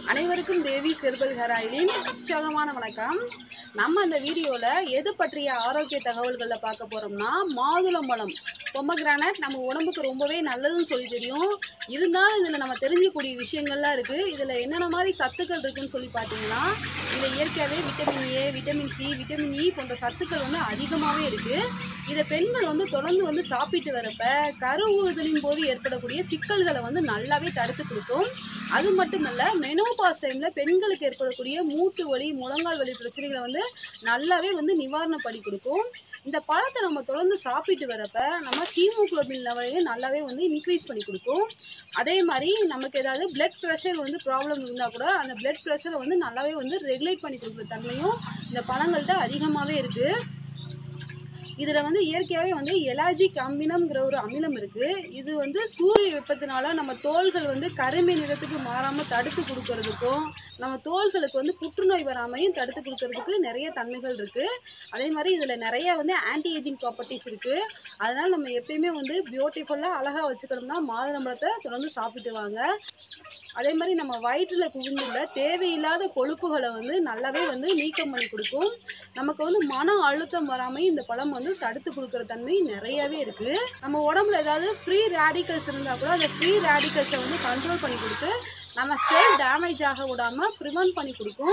அனைவருக்கும் Devi's herbal hair ஆயிலின் உற்சாகமான வணக்கம் நம்ம இந்த வீடியோவில் எது பற்றிய ஆரோக்கிய தகவல்களில் பார்க்க போகிறோம்னா மாதுளம்பழம் பொம்மக்ரானட் நம்ம உடம்புக்கு ரொம்பவே நல்லதுன்னு சொல்லி தெரியும் இருந்தாலும் இதில் நம்ம தெரிஞ்சக்கூடிய விஷயங்கள்லாம் இருக்குது இதில் என்னென்ன மாதிரி சத்துக்கள் இருக்குன்னு சொல்லி பார்த்தீங்கன்னா இதில் இயற்கையாகவே vitamin A vitamin C vitamin E போன்ற சத்துக்கள் வந்து அதிகமாகவே இருக்குது இதை பெண்கள் வந்து தொடர்ந்து வந்து சாப்பிட்டு வரப்ப கருவுறுதலின் போது ஏற்படக்கூடிய சிக்கல்களை வந்து நல்லாவே தடுத்து கொடுக்கும் அது மட்டுமல்ல மெனோபாஸ் டைமில் பெண்களுக்கு ஏற்படக்கூடிய மூட்டு வலி முழங்கால் வலி பிரச்சனைகளை வந்து நல்லாவே வந்து நிவாரணம் பண்ணி கொடுக்கும் இந்த பழத்தை நம்ம தொடர்ந்து சாப்பிட்டு வரப்ப நம்ம ஹீமோகுளோபின் லெவலையும் நல்லாவே வந்து இன்க்ரீஸ் பண்ணி கொடுக்கும் அதே மாதிரி நமக்கு ஏதாவது பிளட் ப்ரெஷர் வந்து ப்ராப்ளம் இருந்தால் கூட அந்த பிளட் ப்ரெஷரை வந்து நல்லாவே வந்து ரெகுலேட் பண்ணி கொடுக்குற தன்மையும் இந்த பழங்கள்கிட்ட அதிகமாகவே இருக்குது இதில் வந்து இயற்கையாகவே வந்து எலாஜிக் அமிலம்ங்கிற ஒரு அமிலம் இருக்குது இது வந்து சூரிய வெப்பத்தினால நம்ம தோள்கள் வந்து கருமை நிறத்துக்கு மாறாமல் தடுத்து கொடுக்கறதுக்கும் நம்ம தோள்களுக்கு வந்து புற்றுநோய் வராமையும் தடுத்து கொடுக்கறதுக்கு நிறைய தன்மைகள் இருக்குது அதே மாதிரி இதில் நிறைய வந்து ஆன்டி ஏஜிங் ப்ராப்பர்ட்டிஸ் இருக்குது அதனால் நம்ம எப்பயுமே வந்து பியூட்டிஃபுல்லாக அழகாக வச்சுக்கணும்னா மாதுளம்பழத்தை தொடர்ந்து சாப்பிட்டு வாங்க அதே மாதிரி நம்ம வயிற்றில் குவிந்துள்ள தேவையில்லாத கொழுப்புகளை வந்து நல்லாவே வந்து நீக்கம் பண்ணி கொடுக்கும் நமக்கு வந்து மன அழுத்தம் வராமல் இந்த பழம் வந்து தடுத்து கொடுக்குற தன்மை நிறையவே இருக்குது நம்ம உடம்புல ஏதாவது ஃப்ரீ ரேடிக்கல்ஸ் இருந்தால் கூட அந்த ஃப்ரீ ரேடிக்கல்ஸை வந்து கண்ட்ரோல் பண்ணி கொடுத்து நம்ம செல் டேமேஜ் ஆக விடாமல் ப்ரிவென்ட் பண்ணி கொடுக்கும்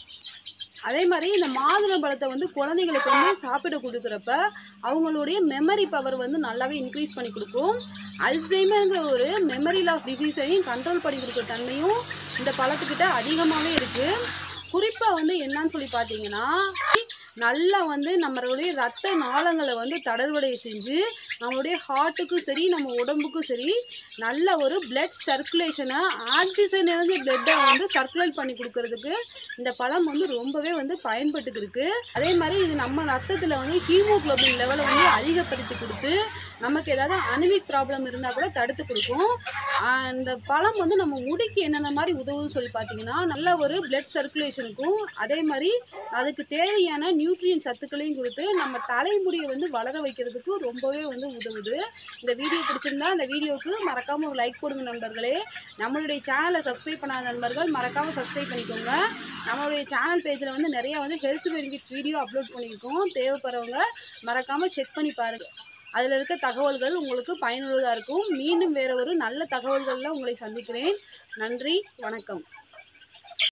அதே மாதிரி இந்த மாதுளம்பழத்தை வந்து குழந்தைங்களுக்கு வந்து சாப்பிட கொடுக்குறப்ப அவங்களுடைய மெமரி பவர் வந்து நல்லாவே இன்க்ரீஸ் பண்ணி கொடுக்கும் அல்சைமர்ங்கிற ஒரு மெமரி லாஸ் டிசீஸையும் கண்ட்ரோல் பண்ணி கொடுக்குற தன்மையும் இந்த பழத்துக்கிட்ட அதிகமாகவே இருக்குது குறிப்பாக வந்து என்னன்னு சொல்லி பார்த்தீங்கன்னா நல்லா வந்து நம்மளுடைய ரத்த நாளங்களை வந்து தடர்வடை செஞ்சு நம்மளுடைய ஹார்ட்டுக்கும் சரி நம்ம உடம்புக்கும் சரி நல்ல ஒரு பிளட் சர்க்குலேஷனை ஆக்சிஜன் நிறைஞ்ச பிளட்டை வந்து சர்க்குலேட் பண்ணி கொடுக்கறதுக்கு இந்த பழம் வந்து ரொம்பவே வந்து பயன்பட்டுக்கு இருக்கு அதே மாதிரி இது நம்ம ரத்தத்தில் வந்து ஹீமோகுளோபின் லெவலை வந்து அதிகப்படுத்தி கொடுத்து நமக்கு ஏதாவது அனிமிக் ப்ராப்ளம் இருந்தால் கூட தடுத்து கொடுக்கும் ஆஹ் இந்த பழம் வந்து நம்ம முடிக்கு என்னென்ன மாதிரி உதவுன்னு சொல்லி பார்த்தீங்கன்னா நல்ல ஒரு பிளட் சர்க்குலேஷனுக்கும் அதே மாதிரி அதுக்கு தேவையான நியூட்ரியன் சத்துக்களையும் கொடுத்து நம்ம தலைமுடியை வந்து வளர வைக்கிறதுக்கு ரொம்பவே வந்து உதவுது இந்த வீடியோ பிடிச்சிருந்தா இந்த வீடியோவுக்கு மறக்காமல் ஒரு லைக் போடுங்க நண்பர்களே நம்மளுடைய சேனலை சப்ஸ்கிரைப் பண்ணாத நண்பர்கள் மறக்காமல் சப்ஸ்கிரைப் பண்ணிக்கோங்க நம்மளுடைய சேனல் பேஜில் வந்து நிறைய வந்து ஹெல்த் பெனிஃபிட்ஸ் வீடியோ அப்லோட் பண்ணியிருக்கோம் தேவைப்படுறவங்க மறக்காமல் செக் பண்ணி பாருங்கள் அதில் இருக்க தகவல்கள் உங்களுக்கு பயனுள்ளதாக இருக்கும் மீண்டும் வேற ஒரு நல்ல தகவல்களில் உங்களை சந்திக்கிறேன் நன்றி வணக்கம்